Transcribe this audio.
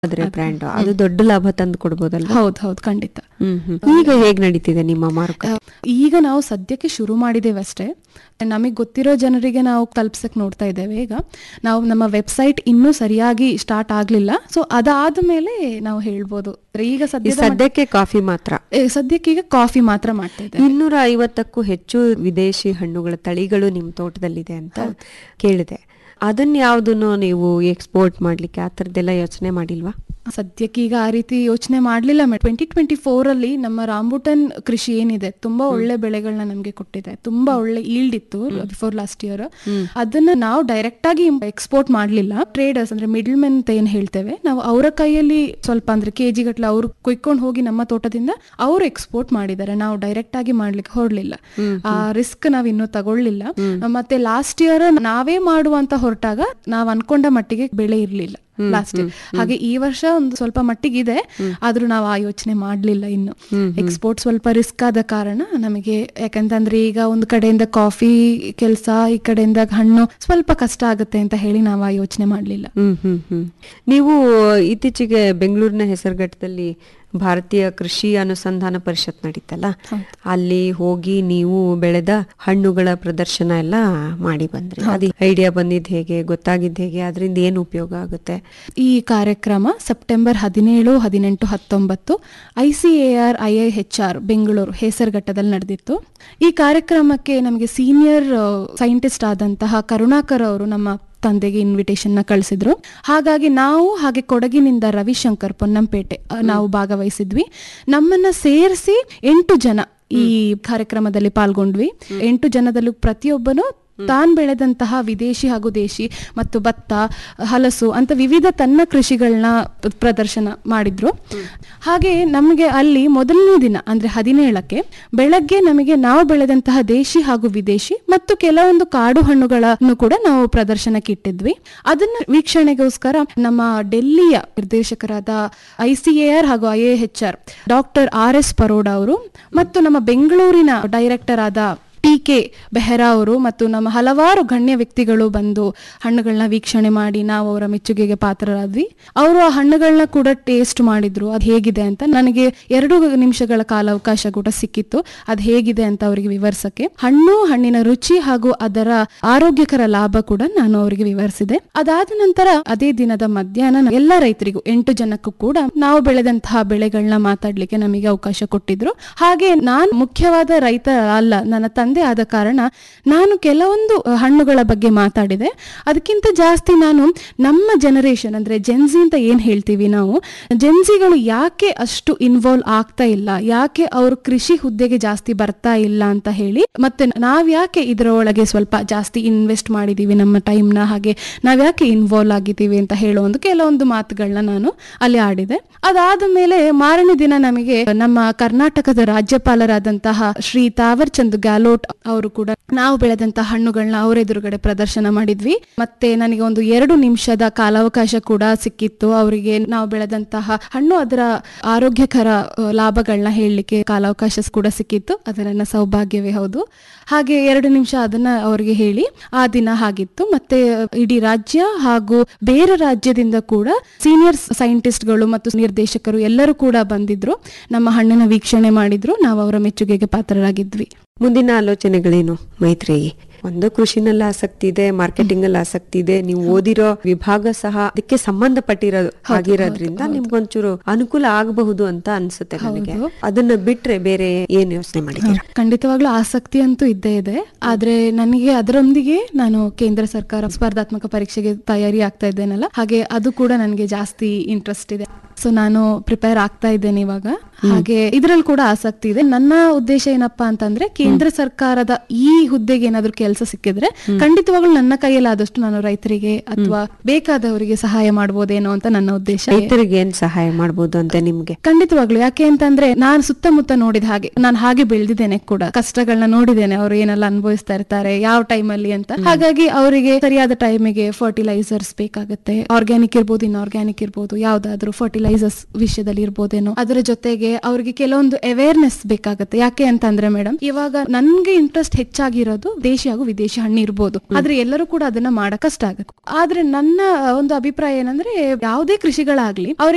ಆದ್ರೆ ಬ್ರ್ಯಾಂಡ್ ಅದು ದೊಡ್ಡ ಲಾಭ ತಂದು ಕೊಡ್ಬೋದಲ್ವಾ ಹೌದು ಹೌದು ಖಂಡಿತ ಹ್ಮ್ ಹ್ಮ್. ಈಗ ಹೇಗ್ ನಡೀತಿದೆ ನಿಮ್ಮ ಮಾರುಕಟ್ಟೆ ಈಗ ನಾವು ಸದ್ಯಕ್ಕೆ ಶುರು ಮಾಡಿದ್ದೇವೆ ಅಷ್ಟೇ ನಮಗೆ ಗೊತ್ತಿರೋ ಜನರಿಗೆ ನಾವು ತಲುಪ್ಸಕ್ ನೋಡ್ತಾ ಇದ್ದೇವೆ ಈಗ ನಾವು ನಮ್ಮ ವೆಬ್ಸೈಟ್ ಇನ್ನೂ ಸರಿಯಾಗಿ ಸ್ಟಾರ್ಟ್ ಆಗ್ಲಿಲ್ಲ ಸೊ ಅದಾದ ಮೇಲೆ ನಾವು ಹೇಳ್ಬೋದು ಈಗ ಈ ಸದ್ಯದ ಸದ್ಯಕ್ಕೆ ಕಾಫಿ ಮಾತ್ರ ಮಟ್ಟ- ಏ, ಸದ್ಯಕ್ಕೆ ಈಗ ಕಾಫಿ ಮಾತ್ರ ಮಾಡ್ತಾ ಇದ್ದೇವೆ ಇನ್ನೂರ ಐವತ್ತಕ್ಕೂ ಹೆಚ್ಚು ವಿದೇಶಿ ಹಣ್ಣುಗಳ ತಳಿಗಳು ನಿಮ್ಮ ತೋಟದಲ್ಲಿದೆ ಅಂತ ಕೇಳಿದೆ ಅದನ್ನ ಯಾವ್ದನ್ನು ನೀವು ಎಕ್ಸ್ಪೋರ್ಟ್ ಮಾಡ್ಲಿಕ್ಕೆ ಆ ಥರದ್ದೆಲ್ಲ ಯೋಚನೆ ಮಾಡಿಲ್ವಾ ಸದ್ಯಕ್ಕೆ ಈಗ ಆ ರೀತಿ ಯೋಚನೆ ಮಾಡ್ಲಿಲ್ಲ ಮೇಡಮ್ ಟ್ವೆಂಟಿ ಟ್ವೆಂಟಿ ಫೋರ್ ಅಲ್ಲಿ ನಮ್ಮ ರಾಂಬುಟನ್ ಕೃಷಿ ಏನಿದೆ ತುಂಬಾ ಒಳ್ಳೆ ಬೆಳೆಗಳನ್ನ ನಮ್ಗೆ ಕೊಟ್ಟಿದೆ ತುಂಬಾ ಒಳ್ಳೆ ಈಲ್ಡ್ ಇತ್ತು ಬಿಫೋರ್ ಲಾಸ್ಟ್ ಇಯರ್ ಅದನ್ನ ನಾವು ಡೈರೆಕ್ಟ್ ಆಗಿ ಎಕ್ಸ್ಪೋರ್ಟ್ ಮಾಡ್ಲಿಲ್ಲ ಟ್ರೇಡರ್ಸ್ ಅಂದ್ರೆ ಮಿಡ್ಲ್ ಮೆನ್ ಅಂತ ಏನ್ ಹೇಳ್ತೇವೆ ನಾವು ಅವರ ಕೈಯಲ್ಲಿ ಸ್ವಲ್ಪ ಅಂದ್ರೆ ಕೆಜಿ ಗಟ್ಲೆ ಅವ್ರು ಕೊಯ್ಕೊಂಡು ಹೋಗಿ ನಮ್ಮ ತೋಟದಿಂದ ಅವ್ರು ಎಕ್ಸ್ಪೋರ್ಟ್ ಮಾಡಿದ್ದಾರೆ ನಾವು ಡೈರೆಕ್ಟ್ ಆಗಿ ಮಾಡ್ಲಿಕ್ಕೆ ಹೊರಡ್ಲಿಲ್ಲ ಆ ರಿಸ್ಕ್ ನಾವ್ ಇನ್ನೂ ತಗೊಳ್ಳಿಲ್ಲ ಮತ್ತೆ ಲಾಸ್ಟ್ ಇಯರ್ ನಾವೇ ಮಾಡುವಂತ ಹೊರಟಾಗ ನಾವ್ ಅನ್ಕೊಂಡ ಮಟ್ಟಿಗೆ ಬೆಳೆ ಇರ್ಲಿಲ್ಲ ಲಾಸ್ಟ್ ಹಾಗೆ ಈ ವರ್ಷ ಒಂದು ಸ್ವಲ್ಪ ಮಟ್ಟಿಗಿದೆ ಆದ್ರೂ ನಾವು ಆ ಯೋಚನೆ ಮಾಡ್ಲಿಲ್ಲ ಇನ್ನು ಎಕ್ಸ್ಪೋರ್ಟ್ ಸ್ವಲ್ಪ ರಿಸ್ಕ್ ಆದ ಕಾರಣ ನಮಗೆ ಯಾಕಂತಂದ್ರೆ ಈಗ ಒಂದು ಕಡೆಯಿಂದ ಕಾಫಿ ಕೆಲಸ ಈ ಕಡೆಯಿಂದ ಹಣ್ಣು ಸ್ವಲ್ಪ ಕಷ್ಟ ಆಗುತ್ತೆ ಅಂತ ಹೇಳಿ ನಾವು ಆ ಯೋಚನೆ ಮಾಡ್ಲಿಲ್ಲ ಹ್ಮ್ ಹ್ಮ್ ಹ್ಮ್ ನೀವು ಇತ್ತೀಚೆಗೆ ಬೆಂಗಳೂರಿನ ಹೆಸರುಘಟ್ಟದಲ್ಲಿ ಭಾರತೀಯ ಕೃಷಿ ಅನುಸಂಧಾನ ಪರಿಷತ್ ನಡೀತಲ್ಲ ಅಲ್ಲಿ ಹೋಗಿ ನೀವು ಬೆಳೆದ ಹಣ್ಣುಗಳ ಪ್ರದರ್ಶನ ಎಲ್ಲ ಮಾಡಿ ಬಂದ್ರಿ ಅದು ಐಡಿಯಾ ಬಂದಿದ್ ಹೇಗೆ ಗೊತ್ತಾಗಿದ್ ಹೇಗೆ ಅದರಿಂದ ಏನು ಉಪಯೋಗ ಆಗುತ್ತೆ ಈ ಕಾರ್ಯಕ್ರಮ ಸೆಪ್ಟೆಂಬರ್ ಹದಿನೇಳು ಹದಿನೆಂಟು ಹತ್ತೊಂಬತ್ತು I C A R I I H R Bengaluru ಹೆಸರುಘಟ್ಟದಲ್ಲಿ ನಡೆದಿತ್ತು ಈ ಕಾರ್ಯಕ್ರಮಕ್ಕೆ ನಮಗೆ ಸೀನಿಯರ್ ಸೈಂಟಿಸ್ಟ್ ಆದಂತಹ ಕರುಣಾಕರ್ ಅವರು ನಮ್ಮ ತಂದೆಗೆ ಇನ್ವಿಟೇಷನ್ ನ ಕಳಿಸಿದ್ರು ಹಾಗಾಗಿ ನಾವು ಹಾಗೆ ಕೊಡಗಿನಿಂದ ರವಿಶಂಕರ್ ಪೊನ್ನಂಪೇಟೆ ಆ, ನಾವು ಭಾಗವಹಿಸಿದ್ವಿ ನಮ್ಮನ್ನ ಸೇರಿಸಿ ಎಂಟು ಜನ ಈ ಕಾರ್ಯಕ್ರಮದಲ್ಲಿ ಪಾಲ್ಗೊಂಡ್ವಿ ಎಂಟು ಜನದಲ್ಲೂ ಪ್ರತಿಯೊಬ್ಬನು ತಾನ್ ಬೆಳೆದಂತಹ ವಿದೇಶಿ ಹಾಗೂ ದೇಶಿ ಮತ್ತು ಭತ್ತ ಹಲಸು ಅಂತ ವಿವಿಧ ತನ್ನ ಕೃಷಿಗಳನ್ನ ಪ್ರದರ್ಶನ ಮಾಡಿದ್ರು ಹಾಗೆ ನಮಗೆ ಅಲ್ಲಿ ಮೊದಲನೇ ದಿನ ಅಂದ್ರೆ ಹದಿನೇಳಕ್ಕೆ ಬೆಳಗ್ಗೆ ನಮಗೆ ನಾವು ಬೆಳೆದಂತಹ ದೇಶಿ ಹಾಗೂ ವಿದೇಶಿ ಮತ್ತು ಕೆಲವೊಂದು ಕಾಡು ಹಣ್ಣುಗಳನ್ನು ಕೂಡ ನಾವು ಪ್ರದರ್ಶನಕ್ಕೆ ಇಟ್ಟಿದ್ವಿ ಅದನ್ನ ವೀಕ್ಷಣೆಗೋಸ್ಕರ ನಮ್ಮ ಡೆಲ್ಲಿಯ ನಿರ್ದೇಶಕರಾದ ಐ ಸಿ ಎ ಆರ್ ಹಾಗೂ I A H R doctor R S Paroda ಅವರು ಮತ್ತು ನಮ್ಮ ಬೆಂಗಳೂರಿನ ಡೈರೆಕ್ಟರ್ ಆದ ಟಿ ಕೆ ಬೆಹ್ರಾ ಅವರು ಮತ್ತು ನಮ್ಮ ಹಲವಾರು ಗಣ್ಯ ವ್ಯಕ್ತಿಗಳು ಬಂದು ಹಣ್ಣುಗಳನ್ನ ವೀಕ್ಷಣೆ ಮಾಡಿ ನಾವು ಅವರ ಮೆಚ್ಚುಗೆಗೆ ಪಾತ್ರರಾದ್ವಿ ಅವರು ಆ ಹಣ್ಣುಗಳನ್ನ ಕೂಡ ಟೇಸ್ಟ್ ಮಾಡಿದ್ರು ಅದು ಹೇಗಿದೆ ಅಂತ ನನಗೆ ಎರಡು ನಿಮಿಷಗಳ ಕಾಲಾವಕಾಶ ಕೂಡ ಸಿಕ್ಕಿತ್ತು ಅದು ಹೇಗಿದೆ ಅಂತ ಅವರಿಗೆ ವಿವರಿಸಕ್ಕೆ ಹಣ್ಣು ಹಣ್ಣಿನ ರುಚಿ ಹಾಗೂ ಅದರ ಆರೋಗ್ಯಕರ ಲಾಭ ಕೂಡ ನಾನು ಅವರಿಗೆ ವಿವರಿಸಿದೆ ಅದಾದ ನಂತರ ಅದೇ ದಿನದ ಮಧ್ಯಾಹ್ನ ಎಲ್ಲ ರೈತರಿಗೂ ಎಂಟು ಜನಕ್ಕೂ ಕೂಡ ನಾವು ಬೆಳೆದಂತಹ ಬೆಳೆಗಳನ್ನ ಮಾತಾಡ್ಲಿಕ್ಕೆ ನಮಗೆ ಅವಕಾಶ ಕೊಟ್ಟಿದ್ರು ಹಾಗೆ ನಾನು ಮುಖ್ಯವಾದ ರೈತ ಅಲ್ಲ ನನ್ನ ತಂದೆ ಆದ ಕಾರಣ ನಾನು ಕೆಲವೊಂದು ಅಹ್, ಹಣ್ಣುಗಳ ಬಗ್ಗೆ ಮಾತಾಡಿದೆ ಅದಕ್ಕಿಂತ ಜಾಸ್ತಿ ನಾನು ನಮ್ಮ ಜನರೇಷನ್ ಅಂದ್ರೆ ಜೆನ್ಸಿ ಅಂತ ಏನ್ ಹೇಳ್ತೀವಿ ನಾವು ಜೆನ್ಸಿಗಳು ಯಾಕೆ ಅಷ್ಟು ಇನ್ವಾಲ್ವ್ ಆಗ್ತಾ ಇಲ್ಲ ಯಾಕೆ ಅವರು ಕೃಷಿ ಹುದ್ದೆಗೆ ಜಾಸ್ತಿ ಬರ್ತಾ ಇಲ್ಲ ಅಂತ ಹೇಳಿ ಮತ್ತೆ ನಾವ್ ಯಾಕೆ ಇದರೊಳಗೆ ಸ್ವಲ್ಪ ಜಾಸ್ತಿ ಇನ್ವೆಸ್ಟ್ ಮಾಡಿದೀವಿ ನಮ್ಮ ಟೈಮ್ನ ಹಾಗೆ ನಾವ್ ಯಾಕೆ ಇನ್ವಾಲ್ವ್ ಆಗಿದ್ದೀವಿ ಅಂತ ಹೇಳೋ ಒಂದು ಕೆಲವೊಂದು ಮಾತುಗಳನ್ನ ನಾನು ಅಲ್ಲಿ ಆಡಿದೆ ಅದಾದ ಮೇಲೆ ಮಾರನೇ ದಿನ ನಮಗೆ ನಮ್ಮ ಕರ್ನಾಟಕದ ರಾಜ್ಯಪಾಲರಾದಂತಹ ಶ್ರೀ ತಾವರ್ ಚಂದ್ ಗ್ಯಾಲೋಟ್ ಅವರು ಕೂಡ ನಾವು ಬೆಳೆದಂತಹ ಹಣ್ಣುಗಳನ್ನ ಅವರ ಎದುರುಗಡೆ ಪ್ರದರ್ಶನ ಮಾಡಿದ್ವಿ ಮತ್ತೆ ನನಗೆ ಒಂದು ಎರಡು ನಿಮಿಷದ ಕಾಲಾವಕಾಶ ಕೂಡ ಸಿಕ್ಕಿತ್ತು ಅವರಿಗೆ ನಾವು ಬೆಳೆದಂತಹ ಹಣ್ಣು ಅದರ ಆರೋಗ್ಯಕರ ಅ, ಲಾಭಗಳನ್ನ ಹೇಳಲಿಕ್ಕೆ ಕಾಲಾವಕಾಶ ಕೂಡ ಸಿಕ್ಕಿತ್ತು ಅದು ನನ್ನ ಸೌಭಾಗ್ಯವೇ ಹೌದು ಹಾಗೆ ಎರಡು ನಿಮಿಷ ಅದನ್ನ ಅವರಿಗೆ ಹೇಳಿ ಆ ದಿನ ಹಾಗಿತ್ತು ಮತ್ತೆ ಇಡೀ ರಾಜ್ಯ ಹಾಗೂ ಬೇರೆ ರಾಜ್ಯದಿಂದ ಕೂಡ ಸೀನಿಯರ್ ಸೈಂಟಿಸ್ಟ್ಗಳು ಮತ್ತು ನಿರ್ದೇಶಕರು ಎಲ್ಲರೂ ಕೂಡ ಬಂದಿದ್ರು ನಮ್ಮ ಹಣ್ಣಿನ ವೀಕ್ಷಣೆ ಮಾಡಿದ್ರು ನಾವು ಅವರ ಮೆಚ್ಚುಗೆಗೆ ಪಾತ್ರರಾಗಿದ್ವಿ ಮುಂದಿನ ಆಲೋಚನೆಗಳೇನು ಮೈತ್ರೇಯಿ ಒಂದು ಕೃಷಿನಲ್ಲಿ ಆಸಕ್ತಿ ಇದೆ ಮಾರ್ಕೆಟಿಂಗ್ ಅಲ್ಲಿ ಆಸಕ್ತಿ ಇದೆ ನೀವು ಓದಿರೋ ವಿಭಾಗ ಸಹ ಅದಕ್ಕೆ ಸಂಬಂಧಪಟ್ಟಿರೋ ಆಗಿರೋದ್ರಿಂದ ನಿಮ್ಗೊಂಚೂರು ಅನುಕೂಲ ಆಗಬಹುದು ಅಂತ ಅನ್ಸುತ್ತೆ ನನಗೆ ಅದನ್ನ ಬಿಟ್ರೆ ಬೇರೆ ಏನ್ ಯೋಚನೆ ಮಾಡಿದ್ದೀರಾ ಖಂಡಿತವಾಗ್ಲೂ ಆಸಕ್ತಿ ಅಂತೂ ಇದ್ದೇ ಇದೆ ಆದ್ರೆ ನನಗೆ ಅದರೊಂದಿಗೆ ನಾನು ಕೇಂದ್ರ ಸರ್ಕಾರ ಸ್ಪರ್ಧಾತ್ಮಕ ಪರೀಕ್ಷೆಗೆ ತಯಾರಿ ಆಗ್ತಾ ಇದ್ದೇನಲ್ಲ ಹಾಗೆ ಅದು ಕೂಡ ನನಗೆ ಜಾಸ್ತಿ ಇಂಟ್ರೆಸ್ಟ್ ಇದೆ ಸೊ ನಾನು ಪ್ರಿಪೇರ್ ಆಗ್ತಾ ಇದ್ದೇನೆ ಇವಾಗ ಹಾಗೆ ಇದ್ರಲ್ಲಿ ಕೂಡ ಆಸಕ್ತಿ ಇದೆ ನನ್ನ ಉದ್ದೇಶ ಏನಪ್ಪಾ ಅಂತಂದ್ರೆ ಕೇಂದ್ರ ಸರ್ಕಾರದ ಈ ಹುದ್ದೆಗೆ ಏನಾದ್ರು ಕೆಲಸ ಸಿಕ್ಕಿದ್ರೆ ಖಂಡಿತವಾಗ್ಲೂ ನನ್ನ ಕೈಯಲ್ಲಿ ಆದಷ್ಟು ನಾನು ರೈತರಿಗೆ ಅಥವಾ ಬೇಕಾದವರಿಗೆ ಸಹಾಯ ಮಾಡ್ಬೋದೇನೋ ಅಂತ ನನ್ನ ಉದ್ದೇಶ ರೈತರಿಗೆ ಏನ್ ಸಹಾಯ ಮಾಡ್ಬೋದು ಅಂತ ನಿಮ್ಗೆ ಖಂಡಿತವಾಗ್ಲು ಯಾಕೆ ಅಂತಂದ್ರೆ ನಾನು ಸುತ್ತಮುತ್ತ ನೋಡಿದ ಹಾಗೆ ನಾನು ಹಾಗೆ ಬೆಳೆದಿದ್ದೇನೆ ಕೂಡ ಕಷ್ಟಗಳನ್ನ ನೋಡಿದ್ದೇನೆ ಅವರು ಏನೆಲ್ಲ ಅನುಭವಿಸ್ತಾ ಇರ್ತಾರೆ ಯಾವ ಟೈಮಲ್ಲಿ ಅಂತ ಹಾಗಾಗಿ ಅವರಿಗೆ ಸರಿಯಾದ ಟೈಮಿಗೆ ಫರ್ಟಿಲೈಸರ್ಸ್ ಬೇಕಾಗುತ್ತೆ ಆರ್ಗ್ಯಾನಿಕ್ ಇರ್ಬೋದು ಇನ್ಆರ್ಗ್ಯಾನಿಕ್ ಇರ್ಬೋದು ಯಾವ್ದಾದ್ರು ಫರ್ಟಿಲೈಸರ್ಸ್ ವಿಷಯದಲ್ಲಿ ಇರ್ಬೋದೇನೋ ಅದರ ಜೊತೆಗೆ ಅವ್ರಿಗೆ ಕೆಲವೊಂದು ಅವೇರ್ನೆಸ್ ಬೇಕಾಗುತ್ತೆ ಯಾಕೆ ಅಂತಂದ್ರೆ ಮೇಡಮ್ ಇವಾಗ ನನ್ಗೆ ಇಂಟ್ರೆಸ್ಟ್ ಹೆಚ್ಚಾಗಿರೋದು ದೇಶಿ ಹಾಗೂ ವಿದೇಶಿ ಹಣ್ಣು ಇರ್ಬೋದು ಆದ್ರೆ ಎಲ್ಲರೂ ಕೂಡ ಅದನ್ನ ಮಾಡಕ್ ಕಷ್ಟ ಆಗುತ್ತೆ ಆದ್ರೆ ನನ್ನ ಒಂದು ಅಭಿಪ್ರಾಯ ಏನಂದ್ರೆ ಯಾವುದೇ ಕೃಷಿಗಳಾಗ್ಲಿ ಅವ್ರಿಗೆ